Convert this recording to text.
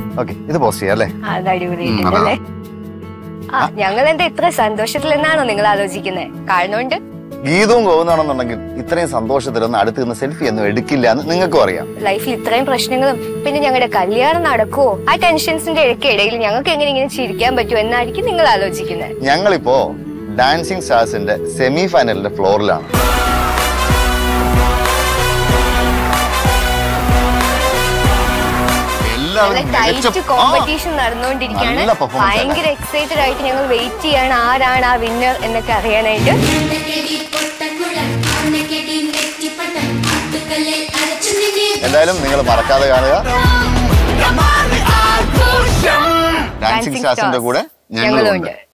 okay ഇത് post ചെയ്യാം അല്ലേ അത് അടിപൊളിയായിട്ടുണ്ടല്ലേ ആ ഞങ്ങൾ എന്താ ഇത്ര സന്തോഷത്തിലെന്നാണോ നിങ്ങൾ ആലോചിക്കുന്നത് കാണുന്നോണ്ട് ഗീതവും ഗോവുന്നാണെന്നുണ്ടെങ്കിൽ ഇത്രയും സന്തോഷത്തിലൊന്നും അടുത്ത് നിന്ന് സെൽഫി ഒന്നും എടുക്കില്ല എന്ന് നിങ്ങൾക്കും അറിയാം ലൈഫിൽ ഇത്രയും പ്രശ്നങ്ങളും പിന്നെ ഞങ്ങളുടെ കല്യാണം നടക്കുവോ ആ ടെൻഷൻസിന്റെ ഇടയ്ക്കിടയിൽ ഞങ്ങൾക്ക് എങ്ങനെ ഇങ്ങനെ ചിരിക്കാൻ പറ്റുമോ എന്നായിരിക്കും നിങ്ങൾ ആലോചിക്കുന്നത് ഞങ്ങളിപ്പോ ഡാൻസിങ് സ്റ്റാർസിന്റെ സെമി ഫൈനലിന്റെ ഫ്ലോറിലാണ് എല്ലാവരും മികച്ച- ടൈറ്റ് ആ, കോമ്പറ്റീഷൻ നടന്നുകൊണ്ടിരിക്കുകയാണ് നല്ല performance ഭയങ്കര എക്സൈറ്റഡ് ആയിട്ട് ഞങ്ങൾ വെയിറ്റ് ചെയ്യാണ് ആരാണ് ആ വിന്നർ എന്നൊക്കെ അറിയാനായിട്ട് അന്നക്കെടി പൊട്ടക്കുഴൽ അന്നക്കെടി നെറ്റിപ്പട്ടം ആട്ടുകല്ലിൽ അരച്ചു നിന്നെ എന്തായാലും നിങ്ങൾ മറക്കാതെ കാണുക ഡാൻസിങ് സ്റ്റാർസിന്റെ കൂടെ ഞങ്ങളും ഞങ്ങളുണ്ട് ഉണ്ട്